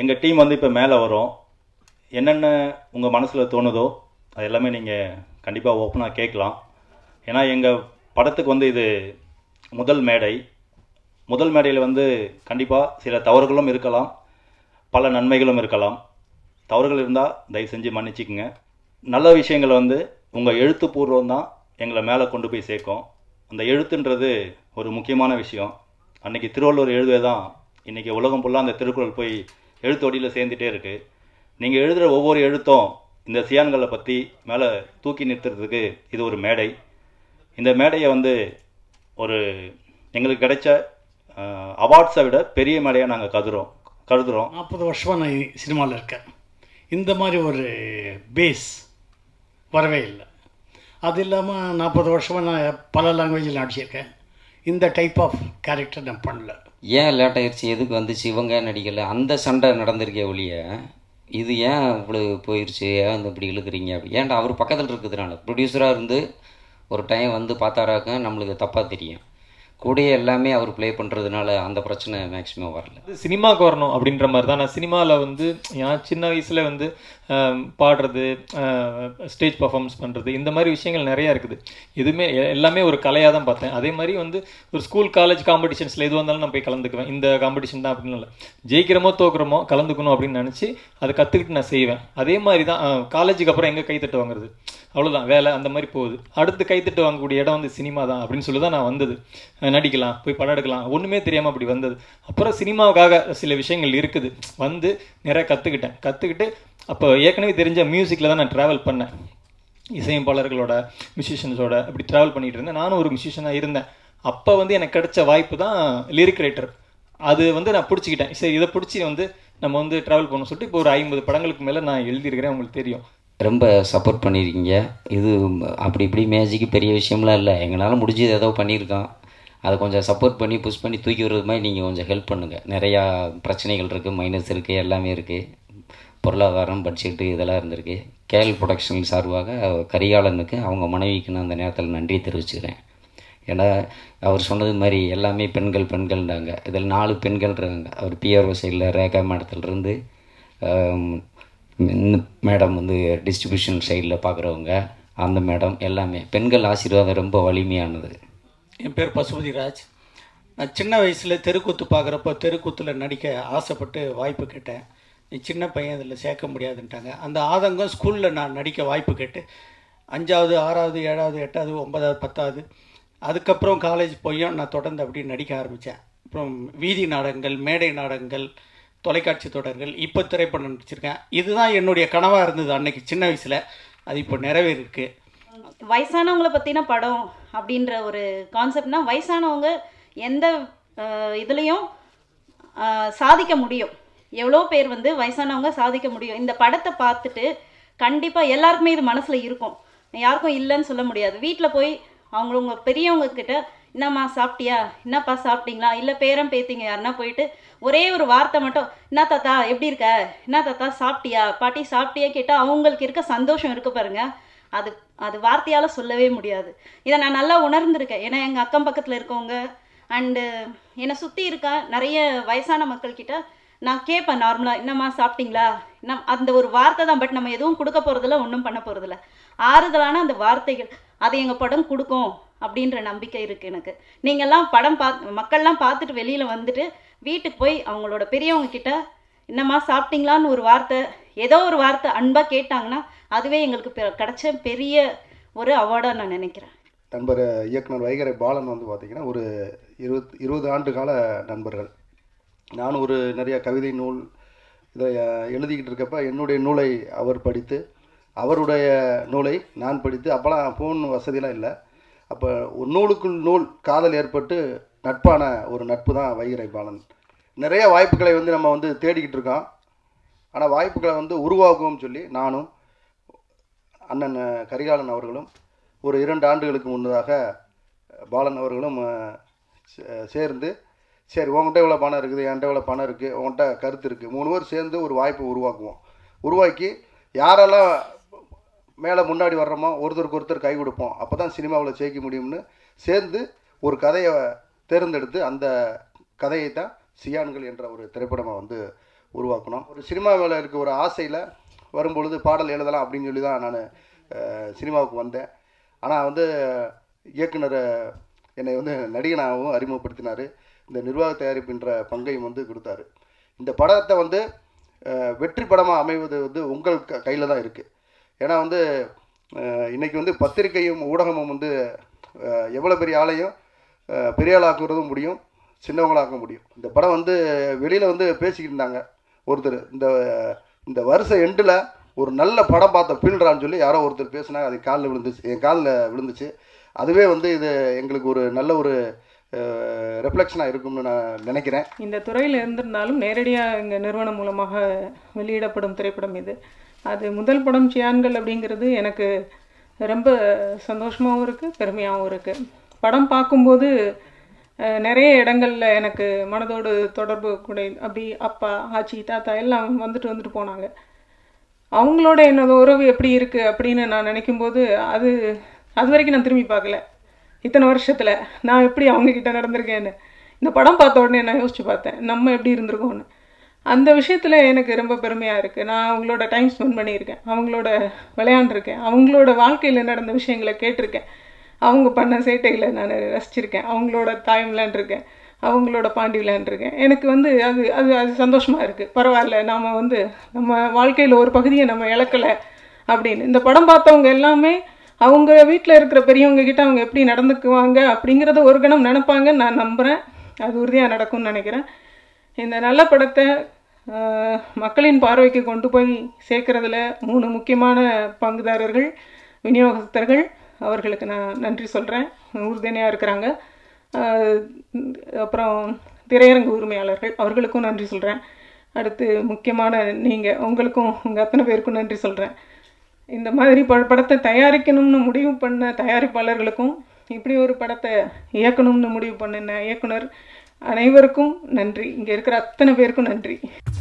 எங்கள் டீம் வந்து இப்போ மேலே வரும் என்னென்ன உங்கள் மனசில் தோணுதோ அது எல்லாமே நீங்கள் கண்டிப்பாக ஓப்பனாக கேட்கலாம் ஏன்னா எங்கள் படத்துக்கு வந்து இது முதல் மேடை முதல் மேடையில் வந்து கண்டிப்பாக சில தவறுகளும் இருக்கலாம் பல நன்மைகளும் இருக்கலாம் தவறுகள் இருந்தால் தயவு செஞ்சு மன்னிச்சிக்கங்க நல்ல விஷயங்களை வந்து உங்கள் எழுத்துப்பூர்வம் தான் எங்களை மேலே கொண்டு போய் சேர்க்கும் அந்த எழுத்துன்றது ஒரு முக்கியமான விஷயம் அன்னைக்கு திருவள்ளுவர் எழுதுவே தான் இன்றைக்கி உலகம் ஃபுல்லாக அந்த திருக்குறள் போய் எழுத்தொடியில் சேர்ந்துட்டே இருக்குது நீங்கள் எழுதுகிற ஒவ்வொரு எழுத்தும் இந்த சியான்களை பற்றி மேலே தூக்கி நிறுத்துறதுக்கு இது ஒரு மேடை இந்த மேடையை வந்து ஒரு எங்களுக்கு கிடைச்ச அவார்ட்ஸை விட பெரிய மேடையாக நாங்கள் கருதுறோம் கருதுகிறோம் நாற்பது வருஷமாக நான் சினிமாவில் இருக்கேன் இந்த மாதிரி ஒரு பேஸ் வரவே இல்லை அது இல்லாமல் நாற்பது வருஷமாக நான் பல லாங்குவேஜில் நடிச்சிருக்கேன் இந்த டைப் ஆஃப் கேரக்டர் நான் பண்ணல ஏன் லேட் ஆயிடுச்சு எதுக்கு வந்துச்சு இவங்க நடிக்கலை அந்த சண்டை நடந்திருக்கே ஒழிய இது ஏன் இவ்வளோ போயிடுச்சு ஏன் வந்து இப்படி இழுக்கிறீங்க அப்படி ஏன்டா அவர் பக்கத்தில் இருக்கிறதுனால ப்ரொடியூசராக இருந்து ஒரு டைம் வந்து பார்த்தாராக்க நம்மளுக்கு தப்பாக தெரியும் கூடயே எல்லாமே அவர் ப்ளே பண்ணுறதுனால அந்த பிரச்சனை மேக்ஸிமம் வரல அது சினிமாவுக்கு வரணும் அப்படின்ற மாதிரி தான் நான் சினிமாவில் வந்து நான் சின்ன வயசில் வந்து ஆம், பாடுறது ஸ்டேஜ் பர்ஃபார்மன்ஸ் பண்ணுறது இந்த மாதிரி விஷயங்கள் நிறையா இருக்குது எதுவுமே எ- எல்லாமே ஒரு கலையாக தான் பார்த்தேன் அதே மாதிரி வந்து ஒரு ஸ்கூல் காலேஜ் காம்படிஷன்ஸில் எது வந்தாலும் நான் போய் கலந்துக்குவேன் இந்த காம்படிஷன் தான் அப்படின்னு இல்லை ஜெயிக்கிறோமோ தோக்குறோமோ கலந்துக்கணும் அப்படின்னு நினச்சி அதை கற்றுக்கிட்டு நான் செய்வேன் அதே மாதிரி தான் காலேஜுக்கு அப்புறம் எங்கே கைத்தட்டு வாங்குறது அவ்வளோதான் வேலை அந்த மாதிரி போகுது அடுத்து கைத்தட்டு வாங்கக்கூடிய இடம் வந்து சினிமா தான் அப்படின்னு சொல்லி தான் நான் வந்தது அஹ் நடிக்கலாம் போய் படம் எடுக்கலாம் ஒன்றுமே தெரியாமல் அப்படி வந்தது அப்புறம் சினிமாவுக்காக சில விஷயங்கள் இருக்குது வந்து நிறைய கற்றுக்கிட்டேன் கற்றுக்கிட்டு அப்போ ஏற்கனவே தெரிஞ்ச மியூசிக்கில் தான் நான் ட்ராவல் பண்ணேன் இசையமைப்பாளர்களோட மியூசிஷியன்ஸோட அப்படி ட்ராவல் பண்ணிட்டு இருந்தேன் நானும் ஒரு மியூசிஷியனாக இருந்தேன் அப்போ வந்து எனக்கு கிடைச்ச வாய்ப்பு தான் லிரிக் ரைட்டர் அது வந்து நான் பிடிச்சிக்கிட்டேன் சரி இதை பிடிச்சி வந்து நம்ம வந்து ட்ராவல் பண்ணணும் சொல்லிட்டு இப்போ ஒரு ஐம்பது படங்களுக்கு மேலே நான் எழுதியிருக்கிறேன் உங்களுக்கு தெரியும் ரொம்ப சப்போர்ட் பண்ணியிருக்கீங்க இது அப்படி இப்படி மேஜிக்கு பெரிய விஷயம்லாம் இல்லை எங்களால் முடிஞ்சது ஏதோ பண்ணியிருக்கோம் அதை கொஞ்சம் சப்போர்ட் பண்ணி புஷ் பண்ணி தூக்கி விடுறது மாதிரி நீங்கள் கொஞ்சம் ஹெல்ப் பண்ணுங்கள் நிறையா பிரச்சனைகள் இருக்குது மைனஸ் இருக்குது எல்லாமே இருக்குது பொருளாதாரம் பட்ஜெட்டு இதெல்லாம் இருந்திருக்கு கேஎல் ப்ரொடக்ஷன் சார்பாக கரிகாலனுக்கு அவங்க மனைவிக்கு நான் அந்த நேரத்தில் நன்றி தெரிவிச்சுக்கிறேன் ஏன்னா அவர் சொன்னது மாதிரி எல்லாமே பெண்கள் பெண்கள்ன்றாங்க இதில் நாலு பெண்கள் இருக்காங்க அவர் பிஆர்ஓ சைடில் ரேகா மேடத்துலேருந்து மேடம் வந்து டிஸ்ட்ரிபியூஷன் சைடில் பார்க்குறவங்க அந்த மேடம் எல்லாமே பெண்கள் ஆசீர்வாதம் ரொம்ப வலிமையானது என் பேர் பசுபதி ராஜ் நான் சின்ன வயசில் தெருக்கூத்து பார்க்குறப்போ தெருக்கூத்தில் நடிக்க ஆசைப்பட்டு வாய்ப்பு கேட்டேன் நீ சின்ன பையன் இதில் சேர்க்க முடியாதுன்ட்டாங்க அந்த ஆதங்கம் ஸ்கூலில் நான் நடிக்க வாய்ப்பு கேட்டு அஞ்சாவது ஆறாவது ஏழாவது எட்டாவது ஒன்பதாவது பத்தாவது அதுக்கப்புறம் காலேஜ் போயும் நான் தொடர்ந்து அப்படி நடிக்க ஆரம்பித்தேன் அப்புறம் வீதி நாடகங்கள் மேடை நாடகங்கள் தொலைக்காட்சி தொடர்கள் இப்போ திரைப்படம் நடிச்சிருக்கேன் இதுதான் என்னுடைய கனவாக இருந்தது அன்னைக்கு சின்ன வயசில் அது இப்போ நிறைவேறிருக்கு வயசானவங்கள பற்றின படம் அப்படின்ற ஒரு கான்செப்ட்னா வயசானவங்க எந்த அஹ், இதுலேயும் அஹ், சாதிக்க முடியும் எவ்வளோ பேர் வந்து வயசானவங்க சாதிக்க முடியும் இந்த படத்தை பார்த்துட்டு கண்டிப்பாக எல்லாருக்குமே இது மனசில் இருக்கும் யாருக்கும் இல்லைன்னு சொல்ல முடியாது வீட்டில் போய் அவங்களவங்க பெரியவங்க கிட்ட என்னம்மா சாப்பிட்டியா என்னப்பா சாப்பிட்டீங்களா இல்லை பேரன் பேத்திங்க யாருன்னா போயிட்டு ஒரே ஒரு வார்த்தை மட்டும் என்ன தாத்தா எப்படி இருக்க என்ன தாத்தா சாப்பிட்டியா பாட்டி சாப்பிட்டியா கேட்டால் அவங்களுக்கு இருக்க சந்தோஷம் இருக்கு பாருங்க அது அது வார்த்தையால் சொல்லவே முடியாது இதை நான் நல்லா உணர்ந்திருக்கேன் ஏன்னா எங்கள் அக்கம் பக்கத்தில் இருக்கவங்க அண்டு என்னை சுற்றி இருக்க நிறைய வயசான மக்கள்கிட்ட நான் கேட்பேன் நார்மலாக என்னம்மா சாப்பிட்டீங்களா என்ன அந்த ஒரு வார்த்தை தான் பட் நம்ம எதுவும் கொடுக்க போகிறதில்ல ஒன்றும் பண்ண போகிறதில்ல ஆறுதலான அந்த வார்த்தைகள் அது எங்கள் படம் கொடுக்கும் அப்படின்ற நம்பிக்கை இருக்குது எனக்கு நீங்கள்லாம் படம் பார்த்து மக்கள்லாம் பார்த்துட்டு வெளியில் வந்துட்டு வீட்டுக்கு போய் அவங்களோட பெரியவங்க கிட்ட என்னம்மா சாப்பிட்டீங்களான்னு ஒரு வார்த்தை ஏதோ ஒரு வார்த்தை அன்பாக கேட்டாங்கன்னா அதுவே எங்களுக்கு பெ- கிடைச்ச பெரிய ஒரு அவார்டாக நான் நினைக்கிறேன் நண்பர் இயக்குனர் வைகரை பாலன் வந்து பார்த்திங்கன்னா ஒரு இருபத் இருபது ஆண்டு கால நண்பர்கள் நான் ஒரு நிறைய கவிதை நூல் இதை அஹ், எழுதிக்கிட்டு இருக்கப்ப என்னுடைய நூலை அவர் படித்து அவருடைய நூலை நான் படித்து அப்போலாம் ஃபோன் வசதியெலாம் இல்லை அப்போ ஒரு நூலுக்குள் நூல் காதல் ஏற்பட்டு நட்பான ஒரு நட்பு தான் வைகரை பாலன் நிறைய வாய்ப்புகளை வந்து நம்ம வந்து தேடிக்கிட்டு இருக்கோம் ஆனால் வாய்ப்புகளை வந்து உருவாக்குவோம் சொல்லி நானும் அண்ணன் அஹ், கரிகாலன் அவர்களும் ஒரு இரண்டு ஆண்டுகளுக்கு முன்னதாக அஹ், பாலன் அவர்களும் அஹ், சே- சேர்ந்து சரி உங்கள்கிட்ட இவ்வளோ பணம் இருக்குது என்கிட்ட இவ்வளோ பணம் இருக்குது உங்கள்கிட்ட கருத்து இருக்குது மூணு பேர் சேர்ந்து ஒரு வாய்ப்பை உருவாக்குவோம் உருவாக்கி யாரெல்லாம் மேலே முன்னாடி வர்றோமோ ஒருத்தருக்கு ஒருத்தர் கை கொடுப்போம் அப்போ தான் சினிமாவில் ஜெயிக்க முடியும்னு சேர்ந்து ஒரு கதையை தேர்ந்தெடுத்து அந்த கதையை தான் சியான்கள் என்ற ஒரு திரைப்படமாக வந்து உருவாக்கணும் ஒரு சினிமாவில் இருக்க ஒரு ஆசையில் வரும்பொழுது பாடல் எழுதலாம் அப்படின்னு சொல்லி தான் நான் சினிமாவுக்கு வந்தேன் ஆனால் வந்து இயக்குனர் என்னை வந்து நடிகனாகவும் அறிமுகப்படுத்தினார் இந்த நிர்வாக தயாரிப்புன்ற பங்கையும் வந்து கொடுத்தாரு இந்த படத்தை வந்து அஹ், வெற்றி படமாக அமைவது வந்து உங்கள் க கையில் தான் இருக்குது ஏன்னா வந்து அஹ், இன்னைக்கு வந்து பத்திரிகையும் ஊடகமும் வந்து அஹ், எவ்வளோ பெரிய ஆளையும் அஹ், பெரிய ஆளாக்குறதும் முடியும் சின்னவங்களாக்க முடியும் இந்த படம் வந்து வெளியில் வந்து பேசிக்கிட்டு இருந்தாங்க ஒருத்தர் இந்த இந்த வருஷ எண்டில் ஒரு நல்ல படம் பார்த்த ஃபீல்டரான்னு சொல்லி யாரோ ஒருத்தர் பேசினாங்க அது காலில் விழுந்துச்சு என் காலில் விழுந்துச்சு அதுவே வந்து இது எங்களுக்கு ஒரு நல்ல ஒரு ரெஃப்ளெக்ஷனாக இருக்கும்னு நான் நினைக்கிறேன் இந்த துறையில் இருந்திருந்தாலும் நேரடியாக எங்கள் நிறுவனம் மூலமாக வெளியிடப்படும் திரைப்படம் இது அது முதல் படம் சியான்கள் அப்படிங்கிறது எனக்கு ரொம்ப சந்தோஷமாகவும் இருக்குது பெருமையாகவும் இருக்குது படம் பார்க்கும்போது அஹ், நிறைய இடங்களில் எனக்கு மனதோடு தொடர்பு கூட அப்படி அப்பா ஆச்சி தாத்தா எல்லாம் வந்துட்டு வந்துட்டு போனாங்க அவங்களோட என்னோட உறவு எப்படி இருக்குது அப்படின்னு நான் நினைக்கும்போது அது அது வரைக்கும் நான் திரும்பி பார்க்கல இத்தனை வருஷத்தில் நான் எப்படி அவங்கக்கிட்ட நடந்திருக்கேன்னு இந்த படம் பார்த்த உடனே நான் யோசிச்சு பார்த்தேன் நம்ம எப்படி இருந்திருக்கோம்னு அந்த விஷயத்தில் எனக்கு ரொம்ப பெருமையாக இருக்குது நான் அவங்களோட டைம் ஸ்பெண்ட் பண்ணியிருக்கேன் அவங்களோட விளையாண்டுருக்கேன் அவங்களோட வாழ்க்கையில் நடந்த விஷயங்களை கேட்டிருக்கேன் அவங்க பண்ண சேட்டைகளை நான் ரசிச்சிருக்கேன் அவங்களோட தாய் விளையாண்டுருக்கேன் அவங்களோட பாண்டி விளையாண்டுருக்கேன் எனக்கு வந்து அது அது அது சந்தோஷமாக இருக்குது பரவாயில்ல நாம் வந்து நம்ம வாழ்க்கையில் ஒரு பகுதியை நம்ம இழக்கலை அப்படின்னு இந்த படம் பார்த்தவங்க எல்லாமே அவங்க வீட்டில் இருக்கிற பெரியவங்க கிட்ட அவங்க எப்படி நடந்துக்குவாங்க அப்படிங்கிறத ஒரு கணம் நினைப்பாங்கன்னு நான் நம்புகிறேன் அது உறுதியாக நடக்கும்னு நினைக்கிறேன் இந்த நல்ல படத்தை ஆஹ், மக்களின் பார்வைக்கு கொண்டு போய் சேர்க்கறதுல மூணு முக்கியமான பங்குதாரர்கள் விநியோகஸ்தர்கள் அவர்களுக்கு நான் நன்றி சொல்கிறேன் உறுதுணையாக இருக்கிறாங்க ஆஹ், அப்புறம் திரையரங்கு உரிமையாளர்கள் அவர்களுக்கும் நன்றி சொல்கிறேன் அடுத்து முக்கியமான நீங்கள் உங்களுக்கும் உங்கள் அத்தனை பேருக்கும் நன்றி சொல்கிறேன் இந்த மாதிரி ப படத்தை தயாரிக்கணும்னு முடிவு பண்ண தயாரிப்பாளர்களுக்கும் இப்படி ஒரு படத்தை இயக்கணும்னு முடிவு பண்ணின இயக்குனர் அனைவருக்கும் நன்றி இங்கே இருக்கிற அத்தனை பேருக்கும் நன்றி